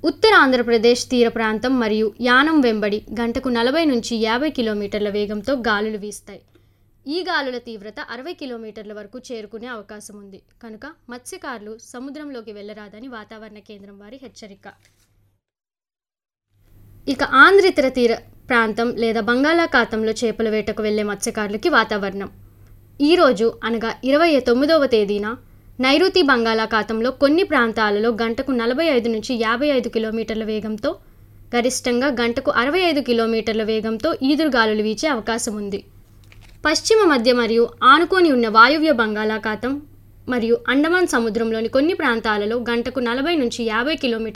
ఉత్తర ఆంధ్రప్రదేశ్ తీర ప్రాంతం మరియు యానం వెంబడి గంటకు నలభై నుంచి యాభై కిలోమీటర్ల వేగంతో గాలులు వీస్తాయి ఈ గాలుల తీవ్రత అరవై కిలోమీటర్ల వరకు చేరుకునే అవకాశం ఉంది కనుక మత్స్యకారులు సముద్రంలోకి వెళ్ళరాదని వాతావరణ కేంద్రం వారి హెచ్చరిక ఇక ఆంధ్రితర తీర ప్రాంతం లేదా బంగాళాఖాతంలో చేపల వేటకు వెళ్లే మత్స్యకారులకి వాతావరణం ఈరోజు అనగా ఇరవై తొమ్మిదవ తేదీన నైరుతి బంగాళాఖాతంలో కొన్ని ప్రాంతాలలో గంటకు నలభై ఐదు నుంచి యాభై ఐదు కిలోమీటర్ల వేగంతో గరిష్టంగా గంటకు అరవై ఐదు కిలోమీటర్ల వేగంతో ఈదురుగాలులు వీచే అవకాశం ఉంది పశ్చిమ మధ్య మరియు ఆనుకొని ఉన్న వాయువ్య బంగాళాఖాతం మరియు అండమాన్ సముద్రంలోని కొన్ని ప్రాంతాలలో గంటకు నలభై నుంచి యాభై కిలోమీటర్ల